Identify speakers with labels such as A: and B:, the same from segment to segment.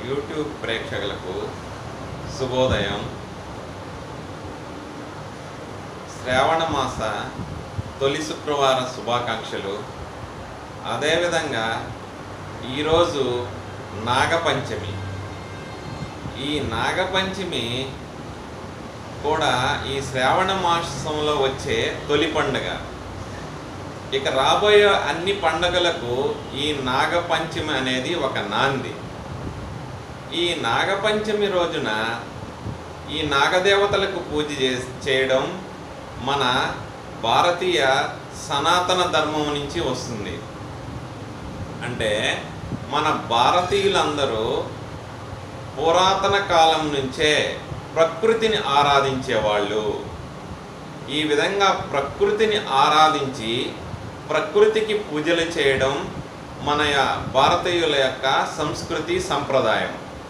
A: YouTube ప్రేక్షకులకు శుభోదయం శ్రావణ మాస తొలి శుక్రవార శుభాకాంక్షలు అదేవిధంగా ఈరోజు నాగపంచమి ఈ నాగపంచమి కూడా ఈ శ్రావణ మాసంలో వచ్చే తొలి పండుగ ఇక రాబోయే అన్ని పండుగలకు ఈ నాగపంచమి అనేది ఒక నాంది ఈ నాగపంచమి రోజున ఈ నాగదేవతలకు పూజ చే- చేయడం మన భారతీయ సనాతన ధర్మం నుంచి వస్తుంది అంటే మన భారతీయులందరూ పురాతన కాలం నుంచే ప్రకృతిని ఆరాధించేవాళ్ళు ఈ విధంగా ప్రకృతిని ఆరాధించి ప్రకృతికి పూజలు చేయడం మన య- భారతీయుల యొక్క సంస్కృతి సంప్రదాయం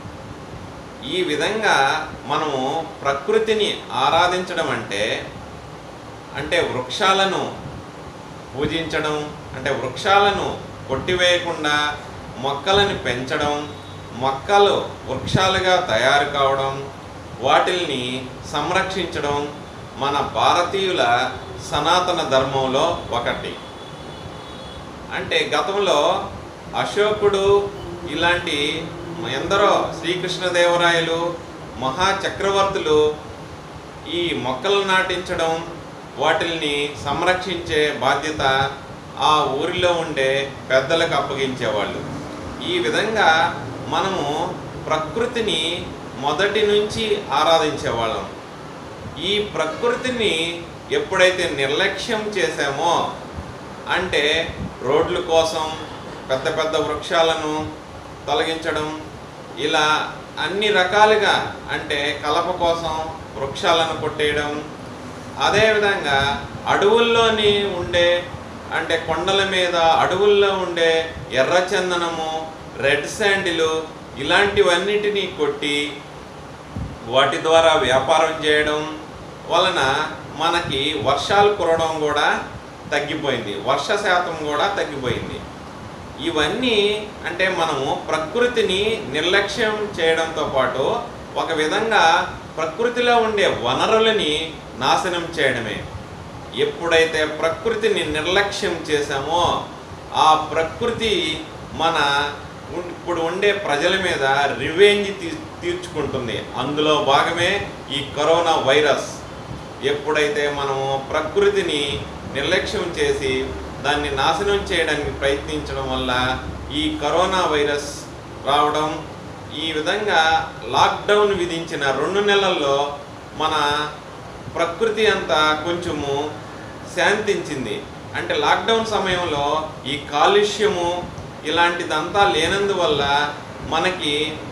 A: ఈ విధంగా మనము ప్రకృతిని ఆరాధించడం అంటే అంటే వృక్షాలను పూజించడం అంటే వృక్షాలను కొట్టివేయకుండా మొక్కలను పెంచడం మొక్కలు వృక్షాలుగా తయారు కావడం వాటిల్ని సంరక్షించడం మన భారతీయుల సనాతన ధర్మంలో ఒకటి అంటే గతంలో అశోకుడు ఇలాంటి ఎందరో శ్రీకృష్ణదేవరాయలు మహా చక్రవర్తులు ఈ మొక్కలు నాటించడం వాటిల్ని సంరక్షించే బాధ్యత ఆ ఊరిలో ఉండే పెద్దలకు అప్పగించేవాళ్ళు ఈ విధంగా మనము ప్రకృతిని మొదటి నుంచి ఆరాధించేవాళ్ళం ఈ ప్రకృతిని ఎప్పుడైతే నిర్లక్ష్యం చేశామో అంటే రోడ్ల కోసం పెద్ద పెద్ద వృక్షాలను తొలగించడం ఇలా అన్ని రకాలుగా అంటే కలప కోసం వృక్షాలను కొట్టేయడం అదేవిధంగా అడవుల్లోని ఉండే అంటే కొండల మీద అడవుల్లో ఉండే ఎర్రచందనము రెడ్ శాండిలు ఇలాంటివన్నిటినీ కొట్టి వాటి ద్వారా వ్యాపారం చేయడం వలన మనకి వర్షాలు కురవడం కూడా తగ్గిపోయింది వర్ష శాతం కూడా తగ్గిపోయింది ఇవన్నీ అంటే మనము ప్రకృతిని నిర్లక్ష్యం చేయడంతో పాటు ఒక విధంగా ప్రకృతిలో ఉండే వనరులని నాశనం చేయడమే ఎప్పుడైతే ప్రకృతిని నిర్లక్ష్యం చేశామో ఆ ప్రకృతి మన ఉన్- ఇప్పుడు ఉండే ప్రజల మీద రివెంజ్ తీ తీర్చుకుంటుంది అందులో భాగమే ఈ కరోనా వైరస్ ఎప్పుడైతే మనము ప్రకృతిని నిర్లక్ష్యం చేసి దాన్ని నాశనం చేయడానికి ప్రయత్నించడం వల్ల ఈ కరోనా వైరస్ రావడం ఈ విధంగా లాక్డౌన్ విధించిన రెండు నెలల్లో మన ప్రకృతి అంతా కొంచెము శాంతించింది అంటే లాక్డౌన్ సమయంలో ఈ కాలుష్యము ఇలాంటిదంతా లేనందువల్ల మనకి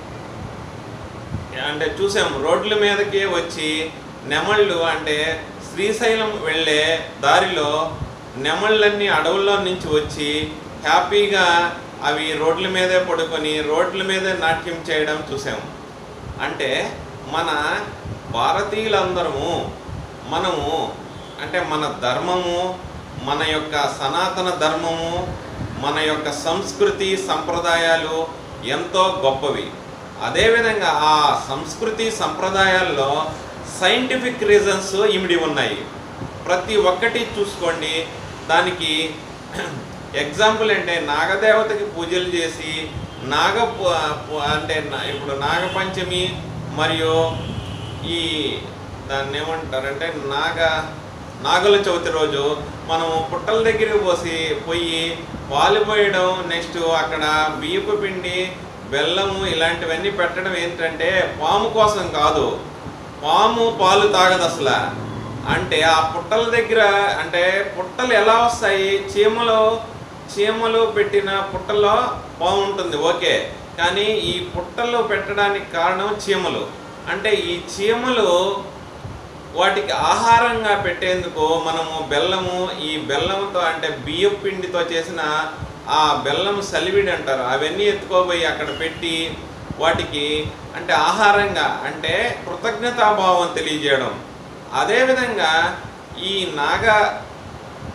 A: అంటే చూసాం రోడ్ల మీదకి వచ్చి నెమళ్ళు అంటే శ్రీశైలం వెళ్ళే దారిలో నెమళ్ళన్నీ అడవుల్లో నుంచి వచ్చి హ్యాపీగా అవి రోడ్ల మీదే పడుకొని రోడ్ల మీదే నాట్యం చేయడం చూసాం అంటే మన భారతీయులందరము మనము అంటే మన ధర్మము మన యొక్క సనాతన ధర్మము మన యొక్క సంస్కృతి సంప్రదాయాలు ఎంతో గొప్పవి అదేవిధంగా ఆ సంస్కృతి సంప్రదాయాల్లో సైంటిఫిక్ రీజన్స్ ఇమిడి ఉన్నాయి ప్రతి ఒక్కటి చూసుకోండి దానికి ఎగ్జాంపుల్ అంటే నాగదేవతకి పూజలు చేసి నాగ పు- పు- అంటే నా- ఇప్పుడు నాగపంచమి మరియు ఈ దాన్ని ఏమంటారంటే నాగ నాగుల చవితి రోజు మనము పుట్టల దగ్గరికి పోసి పోయి పాలు పోయడం నెక్స్ట్ అక్కడ బియ్యపు పిండి బెల్లము ఇలాంటివన్నీ పెట్టడం ఏంటంటే పాము కోసం కాదు పాము పాలు తాగదు అసలు అంటే ఆ పుట్టల దగ్గర అంటే పుట్టలు ఎలా వస్తాయి చీమలు చీమలు పెట్టిన పుట్టలో పాము ఉంటుంది ఓకే కానీ ఈ పుట్టలు పెట్టడానికి కారణం చీమలు అంటే ఈ చీమలు వాటికి ఆహారంగా పెట్టేందుకు మనము బెల్లము ఈ బెల్లంతో అంటే బియ్యం పిండితో చేసిన ఆ బెల్లం సలివిడి అంటారు అవన్నీ ఎత్తుకోబోయి అక్కడ పెట్టి వాటికి అంటే ఆహారంగా అంటే కృతజ్ఞతాభావం తెలియజేయడం అదేవిధంగా ఈ నాగ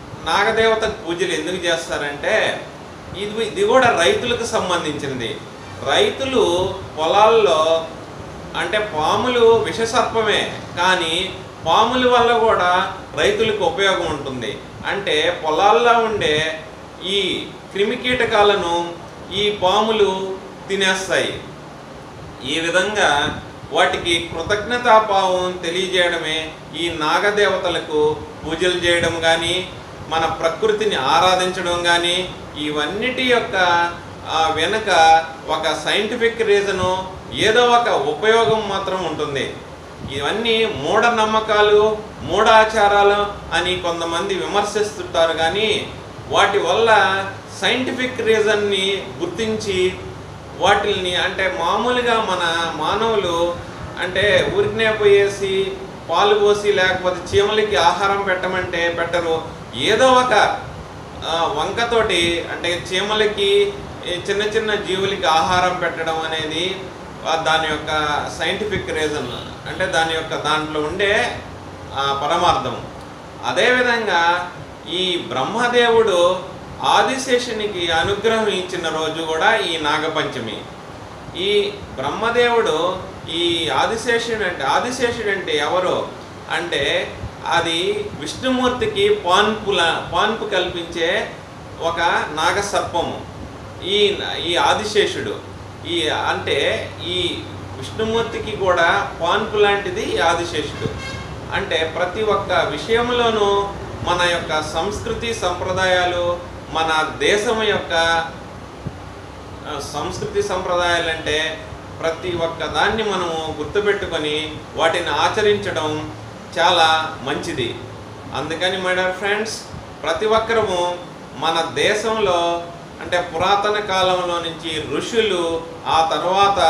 A: నాగదేవత పూజలు ఎందుకు చేస్తారంటే ఇది ఇది కూడా రైతులకు సంబంధించినది రైతులు పొలాల్లో అంటే పాములు విషసర్పమే కానీ పాముల వల్ల కూడా రైతులకు ఉపయోగం ఉంటుంది అంటే పొలాల్లో ఉండే ఈ క్రిమికీటకాలను ఈ పాములు తినేస్తాయి ఈ విధంగా వాటికి కృతజ్ఞతాభావం తెలియజేయడమే ఈ నాగదేవతలకు పూజలు చేయడం కానీ మన ప్రకృతిని ఆరాధించడం కానీ ఇవన్నిటి యొక్క ఆ, వెనుక ఒక సైంటిఫిక్ రీజను ఏదో ఒక ఉపయోగం మాత్రం ఉంటుంది ఇవన్నీ మూఢనమ్మకాలు మూఢాచారాలు అని కొంతమంది విమర్శిస్తుంటారు కానీ వాటి వల్ల సైంటిఫిక్ రీజన్ని గుర్తించి వాటిల్ని అంటే మామూలుగా మన మానవులు అంటే ఊరికనే పోయేసి పాలు పోసి లేకపోతే చీమలకి ఆహారం పెట్టమంటే పెట్టరు ఏదో ఒక ఆ, వంకతోటి అంటే చీమలకి ఈ చిన్న చిన్న జీవులకి ఆహారం పెట్టడం అనేది ఆ, దాని యొక్క సైంటిఫిక్ రీజన్ అంటే దాని యొక్క దాంట్లో ఉండే ఆ, పరమార్థం అదేవిధంగా ఈ బ్రహ్మదేవుడు ఆదిశేషునికి అనుగ్రహం ఇచ్చిన రోజు కూడా ఈ నాగపంచమి ఈ బ్రహ్మదేవుడు ఈ ఆదిశేషుడు అంటే ఆదిశేషుడు అంటే ఎవరు అంటే అది విష్ణుమూర్తికి పాన్పుల పాన్పు కల్పించే ఒక నాగసర్పము ఈ ఈ ఆదిశేషుడు ఈ అంటే ఈ విష్ణుమూర్తికి కూడా పాన్పు లాంటిది ఈ ఆదిశేషుడు అంటే ప్రతి ఒక్క విషయంలోనూ మన యొక్క సంస్కృతి సంప్రదాయాలు మన దేశం యొక్క ఆ, సంస్కృతి సంప్రదాయాలు అంటే ప్రతి ఒక్క దాన్ని మనము గుర్తుపెట్టుకొని వాటిని ఆచరించడం చాలా మంచిది అందుకని మై డియర్ ఫ్రెండ్స్ ప్రతి ఒక్కరము మన దేశంలో అంటే పురాతన కాలంలో నుంచి ఋషులు ఆ తర్వాత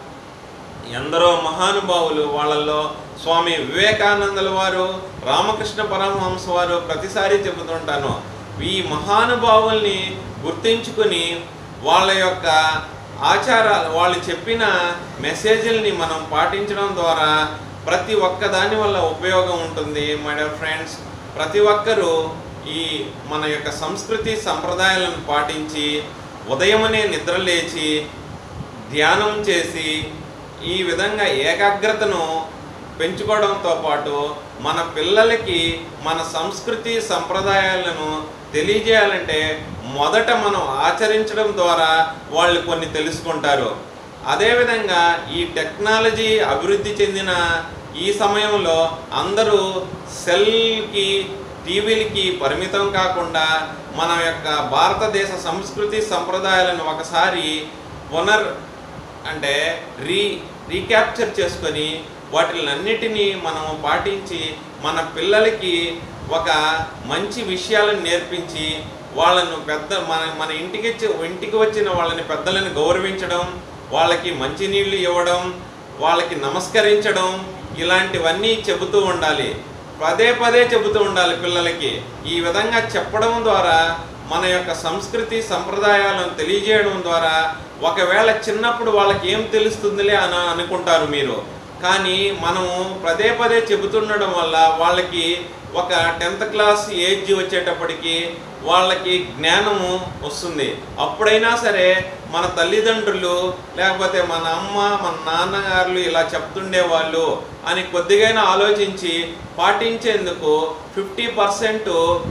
A: ఎందరో మహానుభావులు వాళ్ళల్లో స్వామి వివేకానందుల వారు రామకృష్ణ పరమహంస వారు ప్రతిసారి చెబుతుంటాను ఈ మహానుభావుల్ని గుర్తించుకుని వాళ్ళ యొక్క ఆచారాలు వాళ్ళు చెప్పిన మెసేజ్ల్ని మనం పాటించడం ద్వారా ప్రతి ఒక్క దాని వల్ల ఉపయోగం ఉంటుంది మై డియర్ ఫ్రెండ్స్ ప్రతి ఒక్కరూ ఈ మన యొక్క సంస్కృతి సంప్రదాయాలను పాటించి ఉదయమనే నిద్ర లేచి ధ్యానం చేసి ఈ విధంగా ఏకాగ్రతను పెంచుకోవడంతో పాటు మన పిల్లలకి మన సంస్కృతి సంప్రదాయాలను తెలియజేయాలంటే మొదట మనం ఆచరించడం ద్వారా వాళ్ళు కొన్ని తెలుసుకుంటారు అదేవిధంగా ఈ టెక్నాలజీ అభివృద్ధి చెందిన ఈ సమయంలో అందరూ సెల్కి టీవీలకి పరిమితం కాకుండా మన యొక్క భారతదేశ సంస్కృతి సంప్రదాయాలను ఒకసారి పునర్ అంటే రీ రీక్యాప్చర్ చేసుకొని వాటిలన్నిటినీ మనము పాటించి మన పిల్లలకి ఒక మంచి విషయాలను నేర్పించి వాళ్ళను పెద్ద మన మన ఇంటికి వచ్చి ఇంటికి వచ్చిన వాళ్ళని పెద్దలను గౌరవించడం వాళ్ళకి మంచినీళ్ళు ఇవ్వడం వాళ్ళకి నమస్కరించడం ఇలాంటివన్నీ చెబుతూ ఉండాలి పదే పదే చెబుతూ ఉండాలి పిల్లలకి ఈ విధంగా చెప్పడం ద్వారా మన యొక్క సంస్కృతి సంప్రదాయాలను తెలియజేయడం ద్వారా ఒకవేళ చిన్నప్పుడు వాళ్ళకి ఏం తెలుస్తుందిలే అని అనుకుంటారు మీరు కానీ మనము పదే పదే చెబుతుండడం వల్ల వాళ్ళకి ఒక టెన్త్ క్లాస్ ఏజ్ వచ్చేటప్పటికి వాళ్ళకి జ్ఞానము వస్తుంది అప్పుడైనా సరే మన తల్లిదండ్రులు లేకపోతే మన అమ్మ మన నాన్నగారులు ఇలా చెప్తుండే వాళ్ళు అని కొద్దిగైనా ఆలోచించి పాటించేందుకు ఫిఫ్టీ పర్సెంట్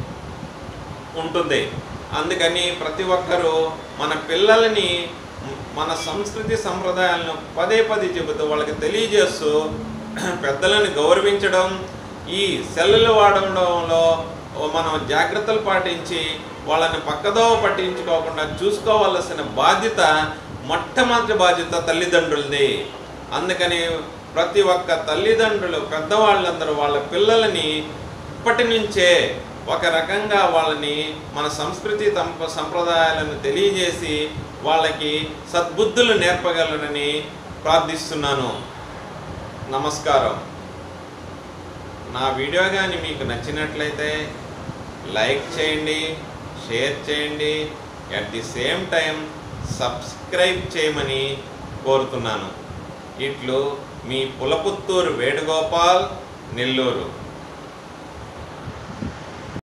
A: ఉంటుంది అందుకని ప్రతి ఒక్కరూ మన పిల్లలని మన సంస్కృతి సంప్రదాయాలను పదే పదే చెబుతూ వాళ్ళకి తెలియజేస్తూ పెద్దలను గౌరవించడం ఈ సెల్లులు వాడడంలో మనం జాగ్రత్తలు పాటించి వాళ్ళని పక్కదోవ పట్టించుకోకుండా చూసుకోవాల్సిన బాధ్యత మొట్టమొదటి బాధ్యత తల్లిదండ్రులది అందుకని ప్రతి ఒక్క తల్లిదండ్రులు పెద్దవాళ్ళందరూ వాళ్ళ పిల్లలని ఇప్పటి నుంచే ఒక రకంగా వాళ్ళని మన సంస్కృతి తంప సంప్రదాయాలను తెలియజేసి వాళ్ళకి సద్బుద్ధులు నేర్పగలరని ప్రార్థిస్తున్నాను నమస్కారం నా వీడియో కానీ మీకు నచ్చినట్లయితే లైక్ చేయండి షేర్ చేయండి at the same time subscribe చేయమని కోరుతున్నాను ఇట్లు మీ పులపుత్తూరు వేణుగోపాల్ నెల్లూరు